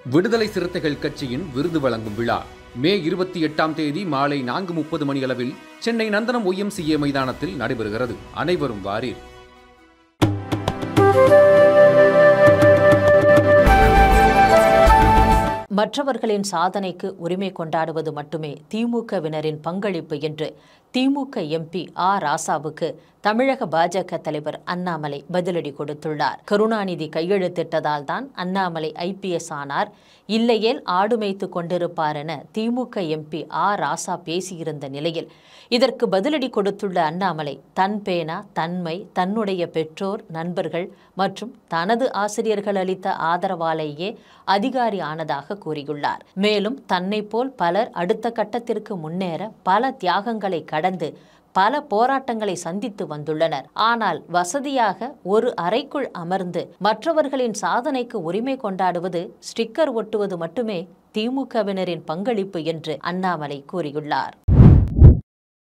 விடுதலை சிறுத்தைகள் கட்சியின் விருது வழங்கும் விழா மே இருபத்தி எட்டாம் தேதி மாலை நான்கு முப்பது மணியளவில் சென்னை நந்தனம் ஒய்எம்சிஏ மைதானத்தில் நடைபெறுகிறது அனைவரும் வாரீர் மற்றவர்களின் சாதனைக்கு உரிமை கொண்டாடுவது மட்டுமே திமுகவினரின் பங்களிப்பு என்று திமுக எம்பி ஆ ராசாவுக்கு தமிழக பாஜக தலைவர் அண்ணாமலை பதிலடி கொடுத்துள்ளார் கருணாநிதி கையெழுத்திட்டதால் தான் அண்ணாமலை ஐபிஎஸ் ஆனார் இல்லையேல் ஆடு மேய்த்து கொண்டிருப்பார் என திமுக எம்பி ஆ ராசா பேசியிருந்த நிலையில் இதற்கு பதிலடி கொடுத்துள்ள அண்ணாமலை தன் பேனா தன்மை தன்னுடைய பெற்றோர் நண்பர்கள் மற்றும் தனது ஆசிரியர்கள் அளித்த ஆதரவாலேயே அதிகாரி ஆனதாக கூறியுள்ளார் மேலும் தன்னை போல் பலர் அடுத்த கட்டத்திற்கு முன்னேற பல தியாகங்களை கடந்து பல போராட்டங்களை சந்தித்து வந்துள்ளனர் ஆனால் வசதியாக ஒரு அறைக்குள் அமர்ந்து மற்றவர்களின் சாதனைக்கு உரிமை கொண்டாடுவது ஸ்டிக்கர் ஒட்டுவது மட்டுமே திமுகவினரின் பங்களிப்பு என்று அண்ணாமலை கூறியுள்ளார்